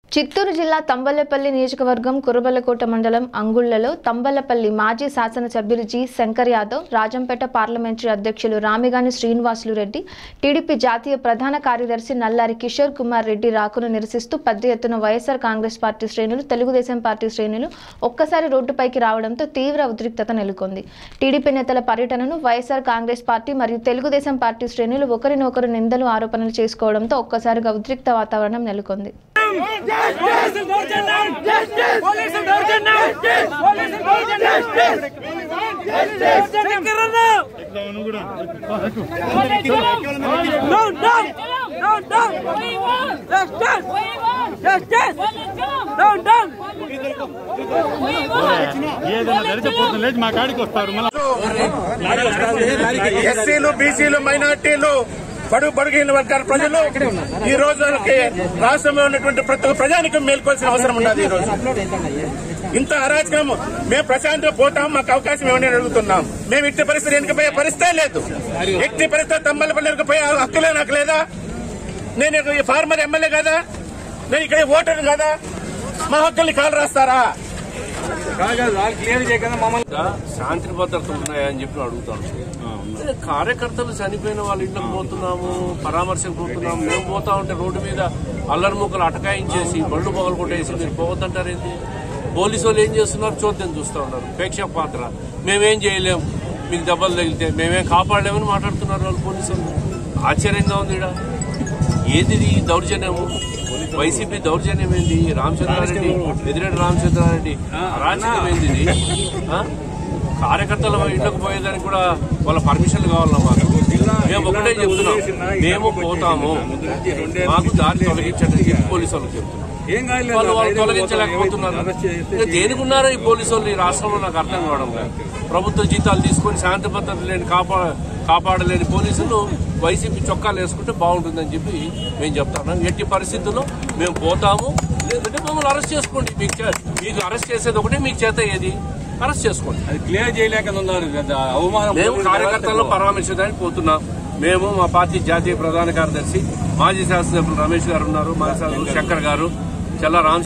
చిత్తూరు జిల్లా తంబలపల్లి నియోజకవర్గం కురబలకోట మండలం అంగుళ్లలో తంబలపల్లి మాజీ శాసనసభ్యులు జి శంకర్ యాదవ్ రాజంపేట పార్లమెంటరీ అధ్యక్షులు రామిగాని శ్రీనివాసులు రెడ్డి టీడీపీ జాతీయ ప్రధాన కార్యదర్శి నల్లారి కిషోర్ కుమార్ రెడ్డి రాకును నిరసిస్తూ పెద్ద ఎత్తున వైఎస్ఆర్ కాంగ్రెస్ పార్టీ శ్రేణులు తెలుగుదేశం పార్టీ శ్రేణులు ఒక్కసారి రోడ్డుపైకి రావడంతో తీవ్ర ఉద్రిక్తత నెలకొంది టీడీపీ నేతల పర్యటనను వైఎస్ఆర్ కాంగ్రెస్ పార్టీ మరియు తెలుగుదేశం పార్టీ శ్రేణులు ఒకరినొకరు నిందలు ఆరోపణలు చేసుకోవడంతో ఒక్కసారిగా ఉద్రిక్త వాతావరణం నెలకొంది పోలీసులు దౌర్జన్యం పోలీసులు దౌర్జన్యం పోలీసులు దౌర్జన్యం శంకరన్న down down down down justice justice down down ఏదైనా జరిగితే పొద్దున్న లేచి మా కాడికి వస్తారు మళ్ళీ ఎస్సీలు బీసీలు మైనార్టీలు బడుగు బడుగిన వర్గాల ప్రజలు ఈ రోజుకి రాష్ట్రంలో ఉన్నటువంటి ప్రతి ఒక్క ప్రజానికి మేల్కోవాల్సిన అవసరం ఉన్నది ఈ రోజు ఇంత అరాచకం మేము ప్రశాంతంగా పోతాం మాకు అవకాశం ఇవ్వండి అని అడుగుతున్నాం మేము ఇట్టి పరిస్థితి వెనుకపోయే పరిస్థితే లేదు ఎట్టి పరిస్థితి తమ్మలపల్లి వెనుకపోయే హక్కులే నాకు లేదా నేను ఇక్కడ ఈ ఫార్మర్ ఎమ్మెల్యే కదా నేను ఇక్కడ ఓటర్ కదా మా హక్కుల్ని కాలు రాస్తారా శాంతి భద్రత ఉన్నాయని చెప్పి అడుగుతాను అదే కార్యకర్తలు చనిపోయిన వాళ్ళ ఇళ్ళకి పోతున్నాము పరామర్శకు పోతున్నాము మేము పోతా ఉంటే రోడ్డు మీద అల్లరి ముక్కలు అటకాయించేసి బళ్ళు పొగలు కొట్టేసి మీరు పోవద్దంటారేంటి పోలీసు వాళ్ళు ఏం చేస్తున్నారు చూద్దాం చూస్తూ ఉన్నారు ప్రేక్షక పాత్ర మేమేం చేయలేం మీకు దెబ్బలు తగిలితే మేమేం కాపాడలేమని మాట్లాడుతున్నారు వాళ్ళు పోలీసు వాళ్ళు ఆశ్చర్యంగా ఉంది ఈడ ఏది ఇది దౌర్జన్యము వైసీపీ దౌర్జన్యం ఏంది రామచంద్రారెడ్డి ఎదిరెడ్డి రామచంద్రారెడ్డి అరాచకం ఏంది ఇది ఆ? కార్యకర్తల ఇళ్లకు పోయేదానికి కూడా వాళ్ళ పర్మిషన్లు కావాలన్నా మాకు మేము ఒకటే చెప్తున్నాం మేము పోతాము మాకు దారి తొలగించండి అని చెప్పి పోలీసు వాళ్ళకి చెప్తున్నాం వాళ్ళు వాళ్ళు తొలగించలేకపోతున్నారు ఇంకా దేనికి ఉన్నారో ఈ పోలీసు వాళ్ళు ఈ రాష్ట్రంలో నాకు అర్థం కావడం లేదు ప్రభుత్వ జీతాలు తీసుకొని శాంతి భద్రత లేని కాపా కాపాడలేని పోలీసులు వైసీపీ చొక్కాలు వేసుకుంటే బాగుంటుందని చెప్పి మేము చెప్తాను ఎట్టి పరిస్థితుల్లో మేము పోతాము లేదంటే మమ్మల్ని అరెస్ట్ చేసుకోండి మీకు చే- మీకు అరెస్ట్ చేసేది ఒకటే మీకు చేత ఏది అరెస్ట్ చేసుకోండి అది క్లియర్ చేయలేక ఉన్నారు పెద్ద అవమానం మేము కార్యకర్తలను పరామర్శించడానికి పోతున్నాం మేము మా పార్టీ జాతీయ ప్రధాన కార్యదర్శి మాజీ శాసనసభ్యులు రమేష్ గారు ఉన్నారు మాజీ శాసనసభ్యులు శంకర్ గారు చల్ల రామ్